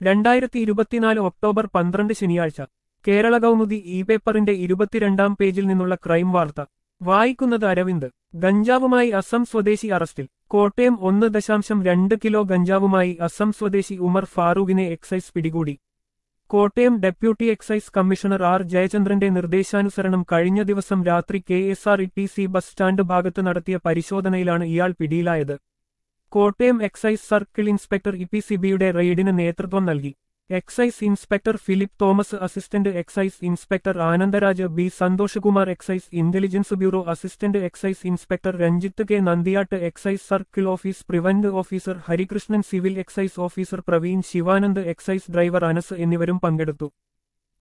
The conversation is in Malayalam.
രണ്ടായിരത്തി ഇരുപത്തിനാല് ഒക്ടോബർ പന്ത്രണ്ട് ശനിയാഴ്ച കേരള കൗമുദി ഇ പേപ്പറിന്റെ ഇരുപത്തിരണ്ടാം പേജിൽ നിന്നുള്ള ക്രൈം വാർത്ത വായിക്കുന്നത് അരവിന്ദ് ഗഞ്ചാവുമായി അസം സ്വദേശി അറസ്റ്റിൽ കോട്ടയം ഒന്ന് ദശാംശം രണ്ട് കിലോ ഗഞ്ചാവുമായി അസം സ്വദേശി ഉമർ ഫാറൂഖിനെ എക്സൈസ് പിടികൂടി Kottayam deputy excise commissioner R ജയചന്ദ്രന്റെ നിർദ്ദേശാനുസരണം കഴിഞ്ഞ ദിവസം രാത്രി K S R E T C bus stand ഭാഗത്ത് നടത്തിയ പരിശോധനയിലാണ് ഇയാൾ പിടിയിലായത് Kottayam excise circle inspector E P സിബിയുടെ റെയ്ഡിന് നേതൃത്വം നൽകി excise inspector Philip Thomas assistant excise inspector Anandaraj B Santhosh Kumar excise intelligence bureau assistant excise inspector Ranjith K Nandiyat excise circle office prevent officer Harikrishnan civil excise officer Praveen Shivanand excise driver Anas എന്നിവരും പങ്കെടുത്തു